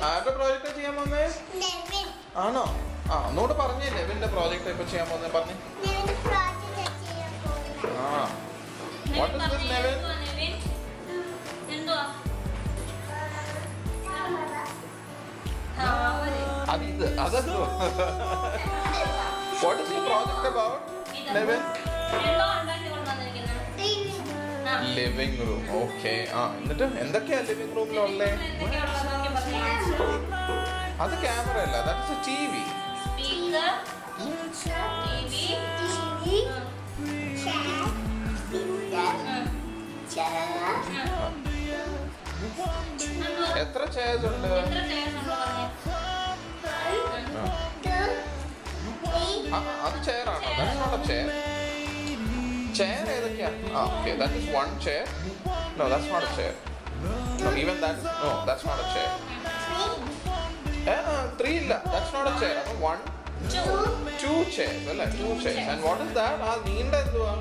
ആരുടെ പ്രോജക്റ്റ് ചെയ്യാൻ വന്നേ നെവിൻ ആണോ ആ ഒന്നുകൂടെ പറഞ്ഞേ ലെവിന്റെ പ്രോജക്റ്റ് ഇപ്പൊ ചെയ്യാൻ പോകുന്നത് പറഞ്ഞേ നെവിൻ പ്രോജക്റ്റ് ചെയ്യാൻ പോകുന്നു ആ വാട്ട് ഇസ് ദിസ് ലെവൻ എന്തുവാ അത് ഇത് അതെന്തോ what is you project about eleven എന്തോ ഉണ്ടാക്കി കൊണ്ടുവന്നിരിക്കുന്നത് ആ. ലിവിംഗ് റൂം ഓക്കെ ആ എന്നിട്ട് എന്തൊക്കെയാ ലിവിംഗ് റൂമിലുള്ളേ എന്തൊക്കെയുള്ളത് നോക്കി പറഞ്ഞേ. അത് ക്യാമറ അല്ല that is a T V speaker T V TV chair pillar chair എത്ര ചെയർസ് ഉണ്ട് എത്ര ചെയർസ് ഉണ്ടോ പറഞ്ഞേ ആ. ആ, അത് ചെയർ ആണോ that's not a chair chair ഏതൊക്കെയാ ആ okay that is one chair no that's not a chair no even that no that's not a chair three ഇല്ല ദാറ്റ്സ് നോട്ട് എ ചെയർ അപ്പൊ വൺ ടു ചെയർസ് അല്ലേ two chairs and what is that ആ നീണ്ട എന്തുവാ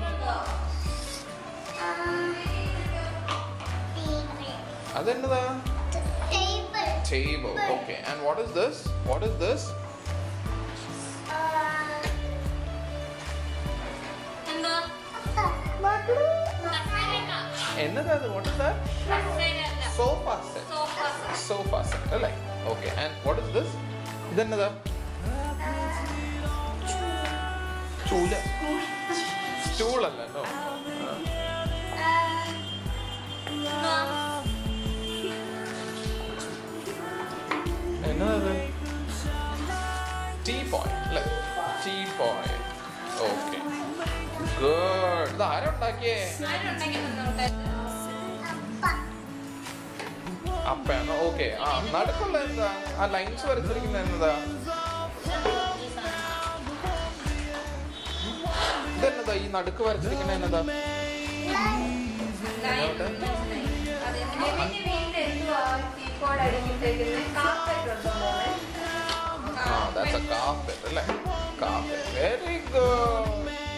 അതെന്നതാ table table okay and what is this what is this എന്താ കസേരക്ക. എന്നതാ അത് what is that കസേരയല്ല. sofa set sofa set. sofa set അല്ലേ okay and what is this ഇതെന്നതാ ചൂല സ്റ്റൂൾ അല്ല നോ എന്തുവാ? എന്നതാ അത് ടീ പോയിന്റ് അല്ലേ ടീ പോയിന്റ് ഓക്കെ ഗുഡ് ഇത് ആരാ ഉണ്ടാക്കിയേ ആരുണ്ടാക്കി തന്നോട്ടെ? അപ്പയാണോ ഓക്കെ ആ നടുക്കുള്ള എന്താ ആ ലൈൻസ് വരച്ചിരിക്കുന്ന എന്നതാ ഈ സാധനം. ഇതെന്നതാ ഈ നടുക്ക് വരച്ചിരിക്കുന്ന എന്നതാ ലൈൻ മനസ്സിലായി. അതെന്തിനാ? ലെവിന്റെ വീട്ടിൽ എന്തുവാ കീബോർഡ് അടിക്കിട്ടേക്കുന്നത് കാർപ്പറ്റ് ഉണ്ടോ മോനെ ആ ദാറ്റ്സ് എ കാർപ്പറ്റ് അല്ലേ കാർപ്പറ്റ് വെരി ഗുഡ്